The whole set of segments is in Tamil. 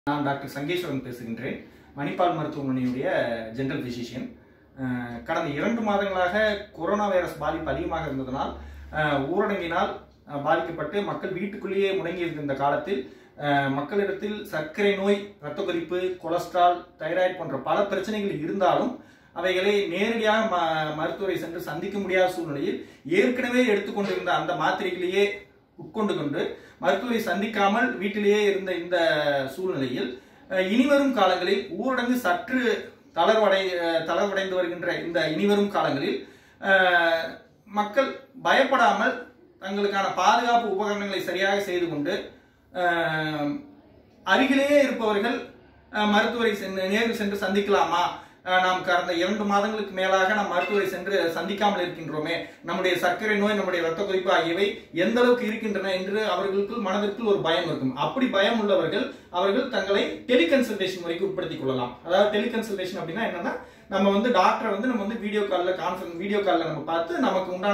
நான் டாக்டர் சங்கேஸ்வரன் பேசுகின்றேன் மணிப்பால் மருத்துவமனையுடைய ஜெனரல் பிசிஷியன் கடந்த இரண்டு மாதங்களாக கொரோனா வைரஸ் பாதிப்பு அதிகமாக இருந்ததனால் அஹ், ஊரடங்கினால் அஹ், பாதிக்கப்பட்டு மக்கள் வீட்டுக்குள்ளேயே முடங்கி இருந்த இந்த காலத்தில் அஹ், மக்களிடத்தில் சர்க்கரை நோய் இரத்த கொதிப்பு கொலஸ்ட்ரால் தைராய்டு போன்ற பல பிரச்சனைகள் இருந்தாலும் அவைகளை நேரடியாக ம- மருத்துவரை சென்று சந்திக்க முடியாத சூழ்நிலையில் ஏற்கனவே எடுத்துக்கொண்டிருந்த அந்த மாத்திரைகளையே உட்கொண்டு கொண்டு மருத்துவரை சந்திக்காமல் வீட்டிலேயே இருந்த இந்த சூழ்நிலையில் அஹ், இனிவரும் காலங்களில் ஊரடங்கு சற்று தளர்வடை அஹ், தளர்வடைந்து வருகின்ற இந்த இனிவரும் காலங்களில் அஹ், மக்கள் பயப்படாமல் தங்களுக்கான பாதுகாப்பு உபகரணங்களை சரியாக செய்து கொண்டு அஹ், அருகிலேயே இருப்பவர்கள் அஹ், மருத்துவரை சென்று நேரில் சென்று சந்திக்கலாமா அஹ், நாம் கடந்த இரண்டு மாதங்களுக்கு மேலாக நாம் மருத்துவரை சென்று சந்திக்காமல் இருக்கின்றோமே நம்முடைய சர்க்கரை நோய் நம்முடைய ரத்த கொதிப்பு ஆகியவை எந்த அளவுக்கு இருக்கின்றன என்று அவர்களுக்குள் மனதிற்குள் ஒரு பயம் இருக்கும் அப்படி பயம் உள்ளவர்கள் அவர்கள் தங்களை டெலிகன்சல்டேஷன் வரைக்கும் உட்படுத்திக் கொள்ளலாம் அதாவது டெலிகன்சல்டேஷன் அப்படின்னா என்னன்னா நம்ம வந்து டாக்டரை வந்து நம்ம வந்து வீடியோ காலில் கான்ஃபரன்ஸ் வீடியோ காலில் நம்ம பார்த்து நமக்கு உண்டான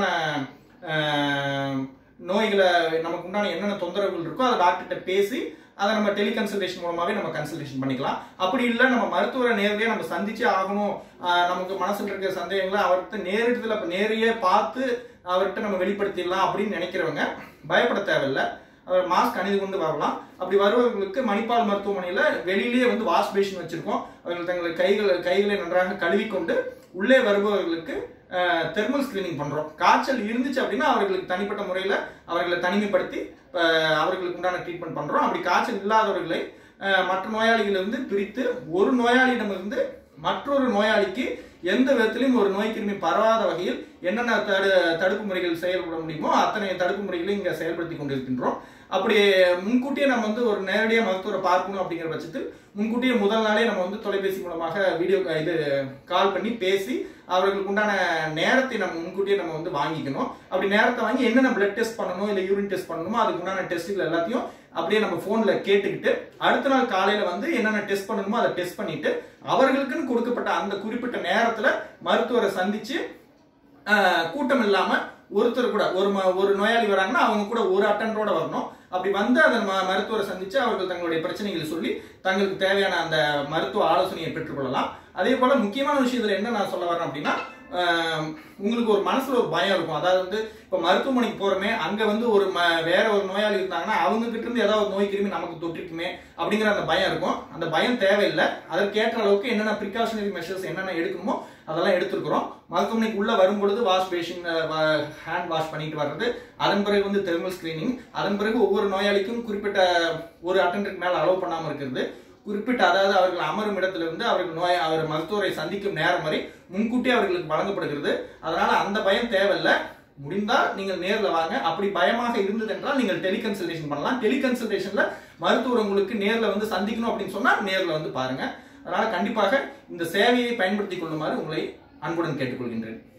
அஹ், நோய்களை நமக்கு உண்டான என்னென்ன தொந்தரவுகள் இருக்கோ அதை டாக்டர்கிட்ட பேசி அதை நம்ம டெலிகன்சல்டேஷன் மூலமாவே நம்ம கன்சல்டேஷன் பண்ணிக்கலாம் அப்படி இல்லை நம்ம மருத்துவரை நேரடியாக நம்ம சந்திச்சே ஆகணும் ஆஹ் நமக்கு மனசுல இருக்கிற சந்தேகங்களை அவர்கிட்ட நேரிடத்துல நேரையே பார்த்து அவர்கிட்ட நம்ம வெளிப்படுத்திடலாம் அப்படின்னு நினைக்கிறவங்க பயப்பட தேவையில்லை அவர் மாஸ்க் அணிந்து கொண்டு வரலாம் அப்படி வருபவர்களுக்கு மணிப்பால் மருத்துவமனையில வெளியிலேயே வந்து வாஷ் பேஷன் வச்சிருக்கோம் அவர்கள் தங்கள் கைகள் கைகளை நன்றாக கழுவிக்கொண்டு உள்ளே வருபவர்களுக்கு தெர்மல் ஸ்கிரீனிங் பண்றோம் காய்ச்சல் இருந்துச்சு அப்படின்னா அவர்களுக்கு தனிப்பட்ட முறையில் அவர்களை தனிமைப்படுத்தி அஹ், அவர்களுக்கு உண்டான ட்ரீட்மெண்ட் பண்றோம் அப்படி காய்ச்சல் இல்லாதவர்களை அஹ், மற்ற நோயாளிகளிலிருந்து பிரித்து ஒரு நோயாளியிடமிருந்து மற்றொரு நோயாளிக்கு எந்த விதத்திலும் ஒரு நோய் கிருமி பரவாத வகையில் என்னென்ன தடு தடுப்பு முறைகள் செயல்பட முடியுமோ அத்தனை தடுப்பு முறைகளையும் இங்கே செயல்படுத்தி கொண்டிருக்கின்றோம் அப்படி முன்கூட்டியே நம்ம வந்து ஒரு நேரடியாக மருத்துவரை பார்க்கணும் அப்படிங்கிற பட்சத்தில் முன்கூட்டியே முதல் நாளே நம்ம வந்து தொலைபேசி மூலமாக வீடியோ இது கால் பண்ணி பேசி அவர்களுக்கு உண்டான நேரத்தை நம்ம முன்கூட்டியே நம்ம வந்து வாங்கிக்கணும் அப்படி நேரத்தை வாங்கி என்னென்ன பிளட் டெஸ்ட் பண்ணணும் இல்லை யூரின் டெஸ்ட் பண்ணணுமோ அதுக்கு உண்டான டெஸ்ட்டுகள் எல்லாத்தையும் அப்படியே நம்ம போன்ல கேட்டுக்கிட்டு அடுத்த நாள் காலையில வந்து என்னென்ன டெஸ்ட் பண்ணணுமோ அதை டெஸ்ட் பண்ணிட்டு அவர்களுக்குன்னு கொடுக்கப்பட்ட அந்த குறிப்பிட்ட நேரத்துல மருத்துவரை சந்திச்சு ஆஹ், கூட்டம் இல்லாம ஒருத்தர் கூட ஒரு ம- ஒரு நோயாளி வராங்கன்னா அவங்க கூட ஒரு அட்டண்டரோட வரணும் அப்படி வந்து அந்த ம- மருத்துவரை சந்திச்சு அவர்கள் தங்களுடைய பிரச்சனைகளை சொல்லி தங்களுக்கு தேவையான அந்த மருத்துவ ஆலோசனையை பெற்றுக்கொள்ளலாம் அதே போல முக்கியமான விஷயத்துல என்ன நான் சொல்ல வரேன் அப்படின்னா ஆஹ், உங்களுக்கு ஒரு மனசுல ஒரு பயம் இருக்கும் அதாவது வந்து இப்ப மருத்துவமனைக்கு போறோமே அங்க வந்து ஒரு ம- வேற ஒரு நோயாளி இருந்தாங்கன்னா அவங்க கிட்ட இருந்து ஏதாவது நோய் கிருமி நமக்கு தொற்றிருக்குமே அப்படிங்கிற அந்த பயம் இருக்கும் அந்த பயம் தேவையில்லை அதற்கேற்ற அளவுக்கு என்னென்ன ப்ரிகாஷனரி மெஷர்ஸ் என்னென்ன எடுக்கணுமோ அதெல்லாம் எடுத்திருக்கிறோம் மருத்துவமனைக்கு உள்ள வரும் பொழுது வாஷ் பேஷன் ஹேண்ட் வாஷ் பண்ணிட்டு வர்றது அதன் பிறகு வந்து தெர்மல் ஸ்கிரீனிங் அதன் பிறகு ஒவ்வொரு நோயாளிக்கும் குறிப்பிட்ட ஒரு அட்டெண்டருக்கு மேல அலோவ் பண்ணாம இருக்கிறது குறிப்பிட்ட அதாவது அவர்கள் அமரும் இடத்துல இருந்து அவர்கள் நோய் அவர் மருத்துவரை சந்திக்கும் நேரம் வரை முன்கூட்டியே அவர்களுக்கு வழங்கப்படுகிறது அதனால அந்த பயம் தேவையில்லை முடிந்தால் நீங்கள் நேர்ல வாங்க அப்படி பயமாக இருந்தது என்றால் நீங்கள் டெலிகன்சல்டேஷன் பண்ணலாம் டெலிகன்சல்டேஷன்ல மருத்துவர் உங்களுக்கு நேர்ல வந்து சந்திக்கணும் அப்படின்னு சொன்னா நேர்ல வந்து பாருங்க அதனால கண்டிப்பாக இந்த சேவையை பயன்படுத்திக் கொள்ளுமாறு உங்களை அன்புடன் கேட்டுக்கொள்கின்றேன்